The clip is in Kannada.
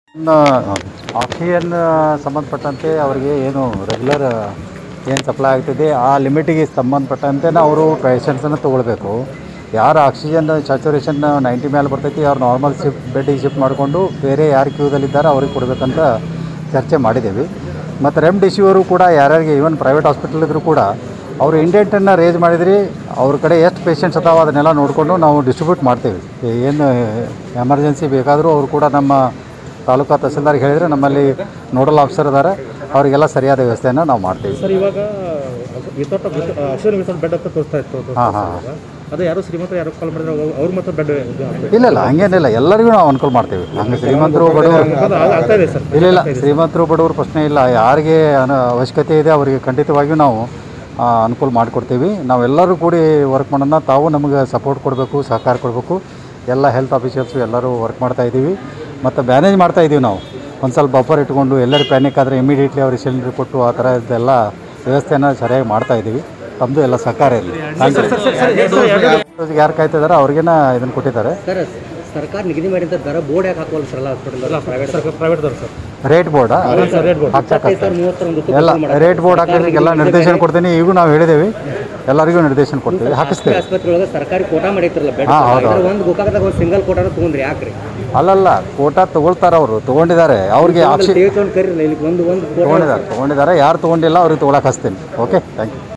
ಇನ್ನು ಆಕ್ಸಿಜನ್ ಸಂಬಂಧಪಟ್ಟಂತೆ ಅವರಿಗೆ ಏನು ರೆಗ್ಯುಲರ್ ಏನು ಸಪ್ಲೈ ಆಗ್ತಿದೆ ಆ ಲಿಮಿಟಿಗೆ ಸಂಬಂಧಪಟ್ಟಂತೆ ಅವರು ಪೇಷಂಟ್ಸನ್ನು ತೊಗೊಳ್ಬೇಕು ಯಾರು ಆಕ್ಸಿಜನ್ ಸ್ಯಾಚುರೇಷನ್ ನೈಂಟಿ ಮೇಲೆ ಬರ್ತೈತಿ ಅವ್ರು ನಾರ್ಮಲ್ ಶಿಫ್ಟ್ ಬೆಡ್ಡಿಗೆ ಶಿಫ್ಟ್ ಮಾಡಿಕೊಂಡು ಬೇರೆ ಯಾರು ಕ್ಯೂದಲ್ಲಿದ್ದಾರೆ ಅವ್ರಿಗೆ ಕೊಡಬೇಕಂತ ಚರ್ಚೆ ಮಾಡಿದ್ದೀವಿ ಮತ್ತು ರೆಮ್ಡಿಸಿವರು ಕೂಡ ಯಾರ್ಯಾರಿಗೆ ಈವನ್ ಪ್ರೈವೇಟ್ ಹಾಸ್ಪಿಟಲ್ ಇದ್ದರೂ ಕೂಡ ಅವರು ಇಂಡೆಂಟನ್ನು ರೇಜ್ ಮಾಡಿದ್ರಿ ಅವ್ರ ಕಡೆ ಎಷ್ಟು ಪೇಷಂಟ್ಸ್ ಅದಾವ ಅದನ್ನೆಲ್ಲ ನೋಡಿಕೊಂಡು ನಾವು ಡಿಸ್ಟ್ರಿಬ್ಯೂಟ್ ಮಾಡ್ತೀವಿ ಏನು ಎಮರ್ಜೆನ್ಸಿ ಬೇಕಾದರೂ ಅವರು ಕೂಡ ನಮ್ಮ ತಾಲೂಕಾ ತಹಸೀಲ್ದಾರ್ಗೆ ಹೇಳಿದರೆ ನಮ್ಮಲ್ಲಿ ನೋಡಲ್ ಆಫೀಸರ್ ಇದ್ದಾರೆ ಅವರಿಗೆಲ್ಲ ಸರಿಯಾದ ವ್ಯವಸ್ಥೆಯನ್ನು ನಾವು ಮಾಡ್ತೀವಿ ಸರ್ ಇವಾಗ ವಿತೌಟ್ ಅಕ್ಷರ ವಿತೌಟ್ ಬೆಡ್ ಅಂತ ತೋರಿಸ್ತಾ ಇತ್ತು ತೋರಿಸ್ತಾ ಹಾಂ ಹಾಂ ಇವಾಗ. ಅದು ಯಾರೋ ಶ್ರೀಮಂತರು ಯಾರೋ ಕಾಲ್ ಮಾಡಿದ್ರೆ ಅವ್ರು- ಅವ್ರು ಮಾತ್ರ ಬೆಡ್ ಇಲ್ಲ ಇಲ್ಲ ಹಂಗೇನಿಲ್ಲ ಎಲ್ಲರಿಗೂ ನಾವು ಅನುಕೂಲ ಮಾಡ್ತೀವಿ ಹಂಗೆ ಶ್ರೀಮಂತರು ಬಡವರು ಆಗ್ತಾ ಇದೆ ಸರ್ ಇಲ್ಲ ಇಲ್ಲ ಶ್ರೀಮಂತರು ಬಡವರು ಪ್ರಶ್ನೆ ಇಲ್ಲ ಯಾರಿಗೆ ಅನ ಅವಶ್ಯಕತೆ ಇದೆ ಅವರಿಗೆ ಖಂಡಿತವಾಗಿಯೂ ನಾವು ಆ, ಅನುಕೂಲ ಮಾಡಿಕೊಡ್ತೀವಿ ನಾವೆಲ್ಲರೂ ಕೂಡಿ ವರ್ಕ್ ಮಾಡೋಣ ತಾವು ನಮಗೆ ಸಪೋರ್ಟ್ ಕೊಡಬೇಕು ಸಹಕಾರ ಕೊಡಬೇಕು ಎಲ್ಲ ಹೆಲ್ತ್ ಆಫೀಸರ್ಸು ಎಲ್ಲರೂ ವರ್ಕ್ ಮಾಡ್ತಾ ಇದ್ದೀವಿ ಮತ್ತು ಮ್ಯಾನೇಜ್ ಮಾಡ್ತಾ ಇದ್ದೀವಿ ನಾವು ಒಂದು ಸ್ವಲ್ಪ ಬಫರ್ ಇಟ್ಕೊಂಡು ಎಲ್ಲರೂ ಪ್ಯಾನಿಕ್ ಆದರೆ ಇಮಿಡಿಯೇಟ್ಲಿ ಅವ್ರಿಗೆ ಸಿಲಿಂಡರ್ ಕೊಟ್ಟು ಆ ಥರ ಇದೆಲ್ಲ ವ್ಯವಸ್ಥೆನ ಸರಿಯಾಗಿ ಮಾಡ್ತಾ ಇದ್ದೀವಿ ತಮ್ಮದು ಎಲ್ಲ ಸಹಕಾರ ಇರಲಿ ಯಾರು ಕಾಯ್ತಿದ್ದಾರೆ ಅವ್ರಿಗೇನ ಇದನ್ನು ಕೊಟ್ಟಿದ್ದಾರೆ ಸರ್ ಸರ್ಕಾರ ನಿಗದಿ ಮಾಡಿದ ದರ ಬೋರ್ಡ್ ಯಾಕೆ ಹಾಕುವಲ್ಲ ಸರ್ ಎಲ್ಲ ಹಾಸ್ಪಿಟಲ್ ಪ್ರೈವೇಟ್ ಸರ್ ಪ್ರೈವೇಟ್ದವ್ರು ಸರ್ ರೇಟ್ ಬೋರ್ಡಾ ಸರ್ ರೇಟ್ ಬೋರ್ಡ್ ಹಾಕ್ಸಕ್ಕೆ ಸರ್ ಮೂವತ್ತರ ಒಂದು ಎಲ್ಲ ರೇಟ್ ಬೋರ್ಡ್ ಹಾಕೋದಕ್ಕೆ ಎಲ್ಲ ನಿರ್ದೇಶನ ಕೊಡ್ತೀನಿ ಈಗೂ ನಾವು ಹೇಳಿದ್ದೇವೆ ಎಲ್ಲರಿಗೂ ನಿರ್ದೇಶನ ಕೊಡ್ತೀವಿ ಹಾಕಿಸ್ತೇವೆ ಆಸ್ಪತ್ರೆ ಒಳಗೆ ಸರ್ಕಾರಿ ಕೋಟಾ ಮಾಡಿರ್ತಾರಲ್ಲ ಬೆಡ್ ಹಾಂ, ಹೌದು, ಹೌದು. ಒಂದು ಗೋಕಾಕದಾಗ ಒಂದು ಸಿಂಗಲ್ ಕೋಟಾನ ತೊಗೊಂಡ್ರಿ ಯಾಕ್ರಿ ಅಲ್ಲಲ್ಲ ಕೋಟಾ ತಗೊಳ್ತಾರೆ ಅವರು ತೊಗೊಂಡಿದ್ದಾರೆ ಅವ್ರಿಗೆ ಆಕ್ಷಿ ತೆಗೆದುಕೊಂಡು ಕರೀರಲ್ಲ ಇಲ್ಲಿ ಒಂದು ಒಂದು ಕೋಟಾ ತೊಗೊಂಡಿದ್ದಾರೆ ತೊಗೊಂಡಿದ್ದಾರೆ ಯಾರು ತೊಗೊಂಡಿಲ್ಲ ಅವ್ರಿಗೆ ತೊಗೊಳಕ್ಕೆ ಹಚ್ತೀನಿ ಓಕೆ ಥ್ಯಾಂಕ್ ಯು